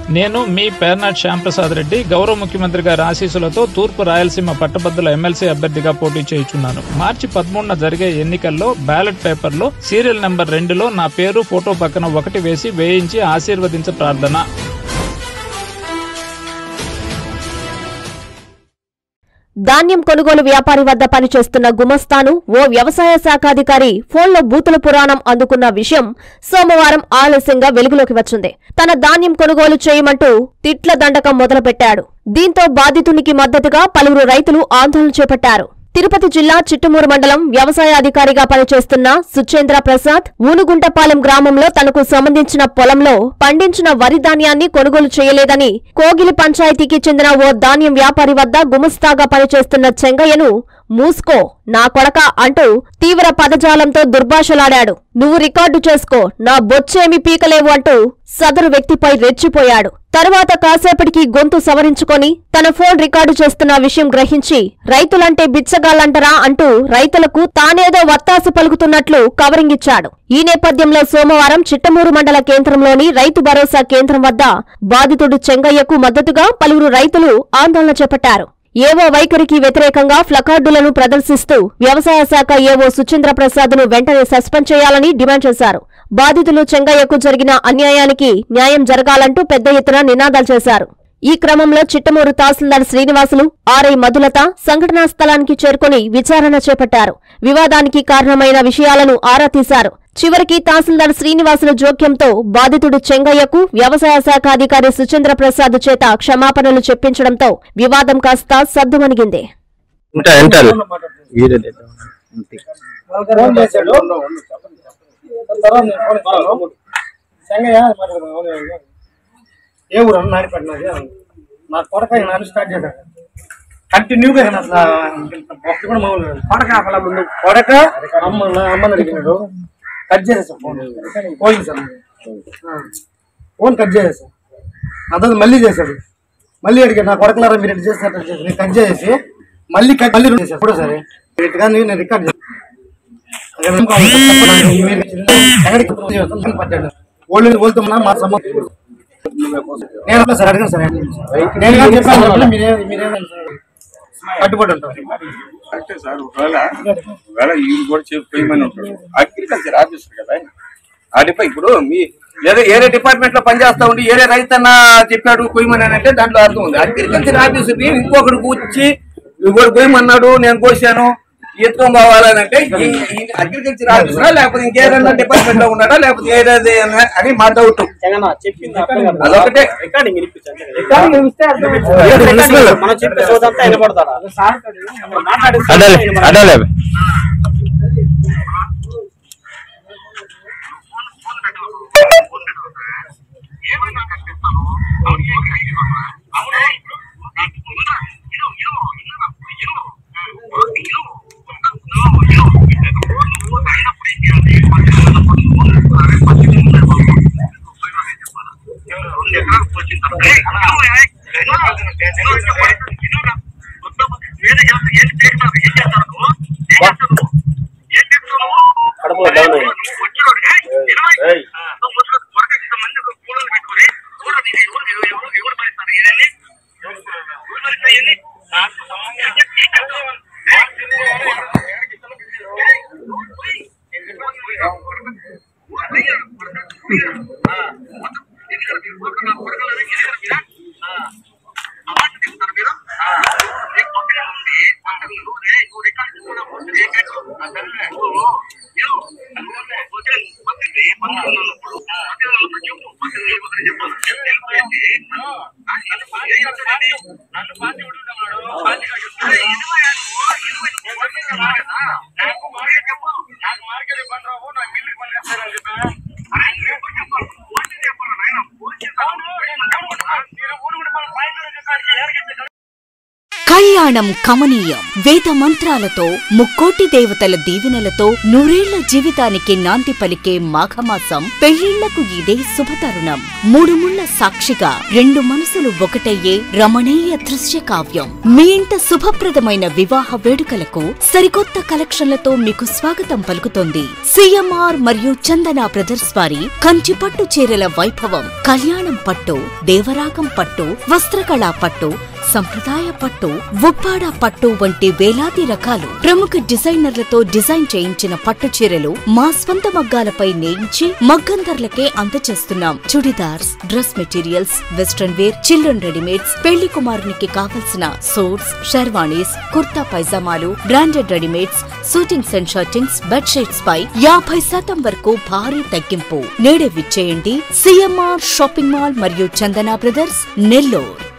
నేను మీ పేర్నాట్ శ్యాంప్రసాద్ రెడ్డి గౌరవ ముఖ్యమంత్రి గారి ఆశీస్సులతో తూర్పు రాయలసీమ పట్టభద్రుల ఎమ్మెల్సీ అభ్యర్థిగా పోటీ చేయుచున్నాను మార్చి పదమూడున జరిగే ఎన్నికల్లో బ్యాలెట్ పేపర్లో సీరియల్ నెంబర్ రెండులో నా పేరు ఫోటో పక్కన ఒకటి వేసి వేయించి ఆశీర్వదించ ప్రార్థన ధాన్యం కొనుగోలు వ్యాపారి వద్ద పనిచేస్తున్న గుమస్తాను ఓ వ్యవసాయ శాఖాధికారి ఫోన్లో బూతుల పురాణం అందుకున్న విషయం సోమవారం ఆలస్యంగా వెలుగులోకి వచ్చింది తన ధాన్యం కొనుగోలు చేయమంటూ తిట్ల దండకం మొదలుపెట్టాడు దీంతో బాధితునికి మద్దతుగా పలువురు రైతులు ఆందోళన చేపట్టారు తిరుపతి జిల్లా చిట్టుమూరు మండలం వ్యవసాయ అధికారిగా పనిచేస్తున్న సుచేంద్ర ప్రసాద్ ఊనుగుంటపాలెం గ్రామంలో తనకు సంబంధించిన పొలంలో పండించిన వరి ధాన్యాన్ని కొనుగోలు చేయలేదని కోగిలి పంచాయతీకి చెందిన ఓ ధాన్యం వ్యాపారి వద్ద గుమస్తాగా పనిచేస్తున్న చెంగయ్యను మూసుకో నా కొడక అంటూ తీవ్ర పదజాలంతో దుర్భాషలాడాడు నువ్వు రికార్డు చేసుకో నా బొచ్చేమి పీకలేవు అంటూ సదరు వ్యక్తిపై రెచ్చిపోయాడు తరువాత కాసేపటికి గొంతు సవరించుకొని తన ఫోన్ రికార్డు చేస్తున్న విషయం గ్రహించి రైతులంటే బిచ్చగాళ్ళంటరా అంటూ రైతులకు తానేదో వత్తాసు పలుకుతున్నట్లు కవరింగ్ ఇచ్చాడు ఈ నేపథ్యంలో సోమవారం చిట్టమూరు మండల కేంద్రంలోని రైతు భరోసా కేంద్రం వద్ద బాధితుడు చెంగయ్యకు మద్దతుగా పలువురు రైతులు ఆందోళన చేపట్టారు ఏవో వైఖరికి వ్యతిరేకంగా ప్లకార్డులను ప్రదర్శిస్తూ వ్యవసాయ శాఖ ఏవో సుచంద్ర ప్రసాద్ ను వెంటనే సస్పెండ్ చేయాలని డిమాండ్ చేశారు బాధితులు చెంగయ్యకు జరిగిన అన్యాయానికి న్యాయం జరగాలంటూ పెద్ద ఎత్తున నినాదాలు చేశారు ఈ క్రమంలో చిట్టమూరు తహసీల్దార్ శ్రీనివాసులు ఆర్ఐ మధులత సంఘటనా స్థలానికి చేరుకుని విచారణ చేపట్టారు వివాదానికి కారణమైన విషయాలను ఆరా తీశారు చివరికి తహసీల్దార్ శ్రీనివాసుల జోక్యంతో బాధితుడు చెంగయ్యకు వ్యవసాయ శాఖ అధికారి సుచంద్ర ప్రసాద్ చేత క్షమాపణలు చెప్పించడంతో వివాదం కాస్త సద్దుమణిగింది ఉంటా వింటారు వీడియో తీద్దాం. అంతే. ఫోన్ చేశాడు తర్వాత నేను ఫోన్ ఇస్తాను సంగయ్య మాట్లాడదాం అవును, అవును. ఏ ఊరు అన్న నాడిపేట నాది నా కొడక నాన్న స్టార్ట్ చేశాడు కంటిన్యూగా నేను అసలు ఒకటి కూడా మామూలు కొడక అసలు ముందు కొడక అమ్మ నా అమ్మని అడిగినాడు కట్ చేసేసాం ఫోన్ పోయింది సార్ ఆ. ఫోన్ కట్ చేసేసాం అతను మళ్ళీ చేశాడు మళ్ళీ అడిగాడు నా కొడకలారా మీరు ఎట్లా చేస్తారు అట్లా చేసి నేను కట్ చేసేసి మళ్ళీ కట్ మళ్ళీ చేశాడు ఇప్పుడు సరే ఇటుగా నేను రికార్డ్ చేశాను ఓళ్ళు పోతున్నా మా సంబంధం నేను అట్లా సార్ అడగను సార్ నేను ఏం చెప్పాను చెప్పండి, మీరే మీరే కట్టుబడి ఉంటారు కరెక్టే సార్ ఒకవేళ ఒకవేళ ఈయన కూడా చెప్పేయమని ఉంటాడు అగ్రికల్చర్ ఆఫీసర్ కదా ఆయన. ఆ డిపా ఇప్పుడు మీ ఏదో ఏరే డిపార్ట్మెంట్ లో పనిచేస్తా ఉండి ఏరే రైతన్న చెప్పాడు కొయ్యమని అని అంటే దాంట్లో అర్థం ఉంది అగ్రికల్చర్ ఆఫీసర్ ఇంకొకటి కూర్చి ఇంకోటి కొయ్యమన్నాడు నేను కోసాను ఎత్తుకొని పోవాలని అంటే అగ్రికల్చర్ ఆఫీసరా లేకపోతే ఇంకేదన్నా డిపార్ట్మెంట్ లో ఉన్నాడా లేకపోతే ఏదైతే అని మా డౌట్ చెప్పింది అదొకటే రికార్డింగ్ మనం చెప్పే సోదంతా వినపడతారా అడాలే అడాలే కడుపులో డౌన్ అయ్యింది కళ్యాణం కమనీయం వేద మంత్రాలతో ముక్కోటి దేవతల దీవెనలతో నూరేళ్ల జీవితానికి నాంది పలికే మాఘమాసం పెళ్లిళ్లకు ఇదే శుభతరుణం మూడు ముళ్ల సాక్షిగా రెండు మనసులు ఒకటయ్యే రమణీయ దృశ్య కావ్యం మీ ఇంట శుభప్రదమైన వివాహ వేడుకలకు సరికొత్త కలెక్షన్లతో మీకు స్వాగతం పలుకుతోంది సిఎంఆర్ మరియు చందన బ్రదర్స్ వారి కంచి పట్టు చీరల వైభవం కళ్యాణం పట్టు దేవరాగం పట్టు వస్త్రకళా పట్టు సంప్రదాయ పట్టు ఉప్పాడ పట్టు వంటి వేలాది రకాలు ప్రముఖ డిజైనర్లతో డిజైన్ చేయించిన పట్టు చీరలు మా స్వంత మగ్గాలపై నేయించి మగ్గం ధరలకే అందజేస్తున్నాం chudidars dress materials western wear children readymades పెళ్లి కుమారునికి కావలసిన సూట్స్ షెర్వాణీస్ కుర్తా పైజామాలు branded readymades suitings and shirtings bedsheets పై యాభై శాతం వరకు భారీ తగ్గింపు నేడే విచ్చేయండి సిఎంఆర్ షాపింగ్ మాల్ మరియు చందన బ్రదర్స్ నెల్లూరు